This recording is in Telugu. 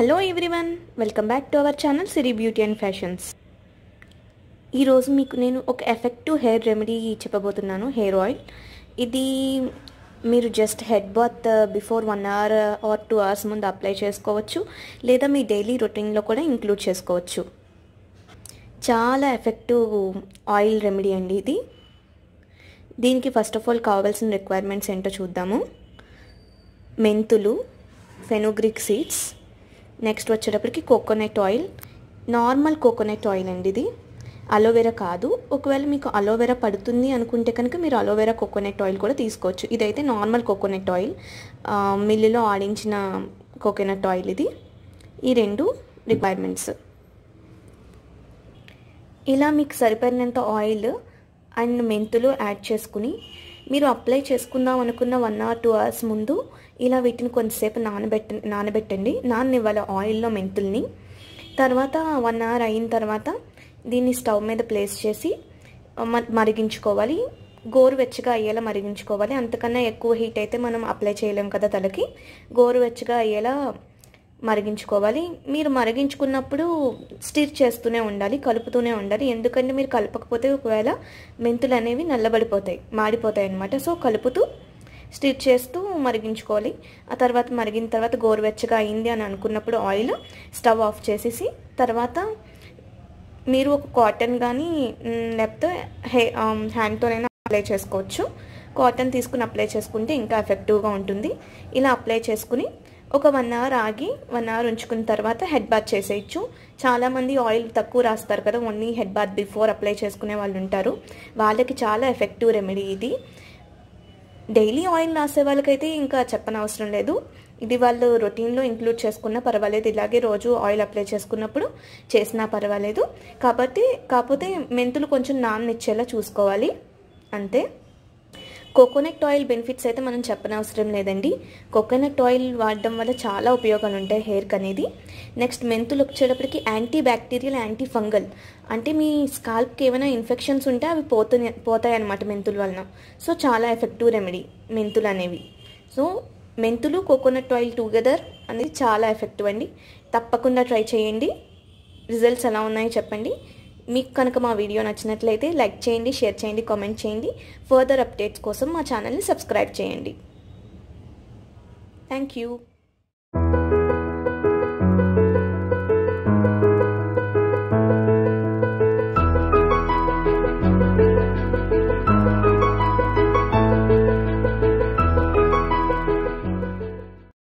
hello everyone welcome back to our channel Siri beauty and fashions ఈరోజు మీకు నేను ఒక ఎఫెక్టివ్ హెయిర్ రెమెడీ చెప్పబోతున్నాను హెయిర్ ఆయిల్ ఇది మీరు just head bath before one hour or two hours ముందు అప్లై చేసుకోవచ్చు లేదా మీ డైలీ రొటీన్లో కూడా ఇంక్లూడ్ చేసుకోవచ్చు చాలా ఎఫెక్టివ్ ఆయిల్ రెమెడీ అండి ఇది దీనికి ఫస్ట్ ఆఫ్ ఆల్ కావాల్సిన రిక్వైర్మెంట్స్ ఏంటో చూద్దాము మెంతులు ఫెనుగ్రిక్ సీడ్స్ నెక్స్ట్ వచ్చేటప్పటికి coconut oil normal coconut oil అండి ఇది అలోవెరా కాదు ఒకవేళ మీకు అలోవెరా పడుతుంది అనుకుంటే కనుక మీరు అలోవెరా కోకోనట్ ఆయిల్ కూడా తీసుకోవచ్చు ఇదైతే నార్మల్ కోకోనట్ ఆయిల్ మిల్లులో ఆడించిన కోకోనట్ ఆయిల్ ఇది ఈ రెండు రిక్వైర్మెంట్స్ ఇలా మీకు సరిపడినంత ఆయిల్ అండ్ మెంతులు యాడ్ చేసుకుని మీరు అప్లై చేసుకుందాం అనుకున్న వన్ అవర్ టూ అవర్స్ ముందు ఇలా వీటిని కొంతసేపు నానబెట్ట నానబెట్టండి నాననివ్వాలి ఆయిల్లో మెంతుల్ని తర్వాత వన్ అవర్ అయిన తర్వాత దీన్ని స్టవ్ మీద ప్లేస్ చేసి మరిగించుకోవాలి గోరువెచ్చగా అయ్యేలా మరిగించుకోవాలి అంతకన్నా ఎక్కువ హీట్ అయితే మనం అప్లై చేయలేం కదా తలకి గోరువెచ్చగా అయ్యేలా మరిగించుకోవాలి మీరు మరిగించుకున్నప్పుడు స్టిర్ చేస్తూనే ఉండాలి కలుపుతూనే ఉండాలి ఎందుకంటే మీరు కలపకపోతే ఒకవేళ మెంతులు అనేవి నల్లబడిపోతాయి మాడిపోతాయి అన్నమాట సో కలుపుతూ స్టిర్ చేస్తూ మరిగించుకోవాలి ఆ తర్వాత మరిగిన తర్వాత గోరువెచ్చగా అయింది అని అనుకున్నప్పుడు ఆయిల్ స్టవ్ ఆఫ్ చేసేసి తర్వాత మీరు ఒక కాటన్ కానీ లేకపోతే హే హ్యాండ్తోనైనా అప్లై చేసుకోవచ్చు కాటన్ తీసుకుని అప్లై చేసుకుంటే ఇంకా ఎఫెక్టివ్గా ఉంటుంది ఇలా అప్లై చేసుకుని ఒక వన్ అవర్ ఆగి వన్ అవర్ ఉంచుకున్న తర్వాత హెడ్ బాత్ చేసేయచ్చు చాలామంది ఆయిల్ తక్కువ రాస్తారు కదా only head bath before apply చేసుకునే వాళ్ళు ఉంటారు వాళ్ళకి చాలా ఎఫెక్టివ్ రెమెడీ ఇది డైలీ ఆయిల్ రాసే వాళ్ళకైతే ఇంకా చెప్పనవసరం లేదు ఇది వాళ్ళు రొటీన్లో ఇంక్లూడ్ చేసుకున్నా పర్వాలేదు ఇలాగే రోజు ఆయిల్ అప్లై చేసుకున్నప్పుడు చేసినా పర్వాలేదు కాబట్టి కాకపోతే మెంతులు కొంచెం నాన్నిచ్చేలా చూసుకోవాలి అంతే కోకోనట్ ఆయిల్ బెనిఫిట్స్ అయితే మనం చెప్పనవసరం లేదండి కోకోనట్ ఆయిల్ వాడడం వల్ల చాలా ఉపయోగాలు ఉంటాయి హెయిర్కి అనేది నెక్స్ట్ మెంతులు వచ్చేటప్పటికి యాంటీ బ్యాక్టీరియల్ యాంటీ ఫంగల్ అంటే మీ స్కాల్ప్కి ఏమైనా ఇన్ఫెక్షన్స్ ఉంటే అవి పోతాయి పోతాయి అన్నమాట మెంతుల వలన సో చాలా ఎఫెక్టివ్ రెమెడీ మెంతులు అనేవి సో మెంతులు కోకోనట్ ఆయిల్ టుగెదర్ అనేది చాలా ఎఫెక్టివ్ అండి తప్పకుండా ట్రై చేయండి రిజల్ట్స్ ఎలా ఉన్నాయో చెప్పండి మీకు కనుక మా వీడియో నచ్చినట్లయితే లైక్ చేయండి షేర్ చేయండి కామెంట్ చేయండి ఫర్దర్ అప్డేట్స్ కోసం మా ఛానల్ని సబ్స్క్రైబ్ చేయండి థ్యాంక్ యూ